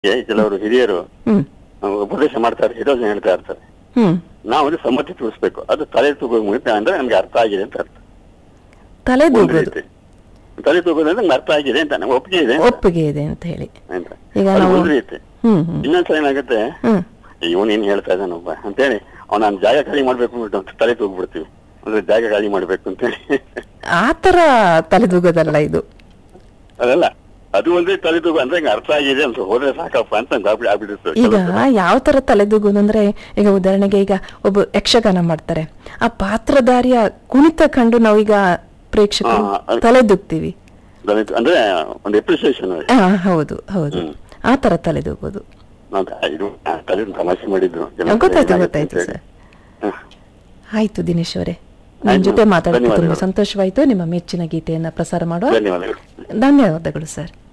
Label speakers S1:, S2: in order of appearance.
S1: ಕೆಲವರು ಹಿರಿಯರು
S2: ಹ್ಮ್
S1: ಆ, ಉಪದೇಶ ಮಾಡ್ತಾರೆ ಹಿರೋಜನ ಹೇಳ್ತಾ ಇರ್ತಾರೆ
S2: ಹ್ಮ್
S1: ನಾವು ಅದು ಸಮ್ಮತಿ ತೋರಿಸ್ಬೇಕು ಅದು ತಲೆ ತೂಗುವ ಮೂಲಕ ಅಂದ್ರೆ ನಮ್ಗೆ ಅರ್ಥ ಆಗಿದೆ ಅಂತ ಅರ್ಥ ಒಂದು
S2: ತಲೆದೂಗೋದು
S1: ರೀತಿ ತಲೆ ತೂಗೋದು ಅಂದ್ರೆ ನಮ್ಗೆ ಅರ್ಥ ಆಗಿದೆ ಅಂತ ನಮ್ಗೆ ಒಪ್ಪಿಗೆ ಇದೆ ಅಂತ.
S2: ಒಪ್ಪಿಗೆ ಇದೆ ಅಂತ ಹೇಳಿ
S1: ಅಂತ
S2: ಈಗ
S1: ಅದು
S2: ನಾವು-
S1: ಒಂದು ರೀತಿ
S2: ಹ್ಮ್ ಹ್ಮ್
S1: ಇನ್ನೊಂದ್ಸಲ ಏನಾಗುತ್ತೆ
S2: ಹ್ಮ್
S1: ಇವನು ಏನ್ ಹೇಳ್ತಾ ಇದ್ದಾನೊಬ್ಬ ಅಂತೇಳಿ ಅವ್ನು ನಾನು ಜಾಗ ಖಾಲಿ ಮಾಡ್ಬೇಕು ಅಂದ್ಬಿಟ್ಟು ಅಂತ ತಲೆ ತೂಗ್ಬಿಡ್ತೀವಿ ಅಂದ್ರೆ ಜಾಗ ಖಾಲಿ ಮಾಡ್ಬೇಕು ಅಂತೇಳಿ
S2: ಆ ತರ ತಲೆದೂಗೋದಲ್ಲ ಇದು
S1: ಅದಲ್ಲ ಅದು ಒಂದೇ ತಲೆ ತೂಗು ಅಂದ್ರೆ ಹಿಂಗೆ ಅರ್ಥ ಆಗಿದೆ ಅಂತ ಹೋದ್ರೆ ಸಾಕಪ್ಪ ಅಂತ ಹಂಗೆ ಆಗ್ಬಿಡಿ ಆಗ್ಬಿಡುತ್ತೆ
S2: ಈಗ ಯಾವ ತರ ತಲೆದೂಗೋದು ಅಂದ್ರೆ ಈಗ ಉದಾಹರಣೆಗೆ ಈಗ ಒಬ್ಬ ಯಕ್ಷಗಾನ ಮಾಡ್ತಾರೆ ಆ ಪಾತ್ರಧಾರಿಯ ಕುಣಿತ ಕಂಡು ನಾವೀಗ ಪ್ರೇಕ್ಷಕರು
S1: ಹಾ, ಅದು-
S2: ತಲೆದೂಗ್ತೀವಿ
S1: ದಲಿತ- ಅಂದ್ರೆ ಒಂದು ಎಪ್ರಿಸಿಯೇಷನ್
S2: ಆ, ಹೌದು ಹೌದು
S1: ಹ್ಮ್.
S2: ಆ ತರ ತಲೆದೂಗೋದು
S1: ನಾವು ಇದು ತಲೆ ತಮಾಷೆ ಮಾಡಿದ್ದು ಜನ
S2: ಗೊತ್ತಾಯ್ತು
S1: ಏನಾಗುತ್ತೆ
S2: ಗೊತ್ತಾಯ್ತು
S1: ಅಂತ
S2: ಸರ್
S1: ಹೇಳಿ. ಹ.
S2: ಆಯ್ತು ದಿನೇಶ್ ಅವರೇ ನಿಮ್
S1: ಆಯ್ತು,
S2: ಜೊತೆ ಮಾತಾಡೋದು ತುಂಬಾ
S1: ಧನ್ಯವಾದಗಳು.
S2: ಸಂತೋಷವಾಯ್ತು ನಿಮ್ಮ ಮೆಚ್ಚಿನ ಗೀತೆಯನ್ನ ಪ್ರಸಾರ ಮಾಡುವ
S1: ಧನ್ಯವಾದಗಳು
S2: ಧನ್ಯವಾದಗಳು ಸರ್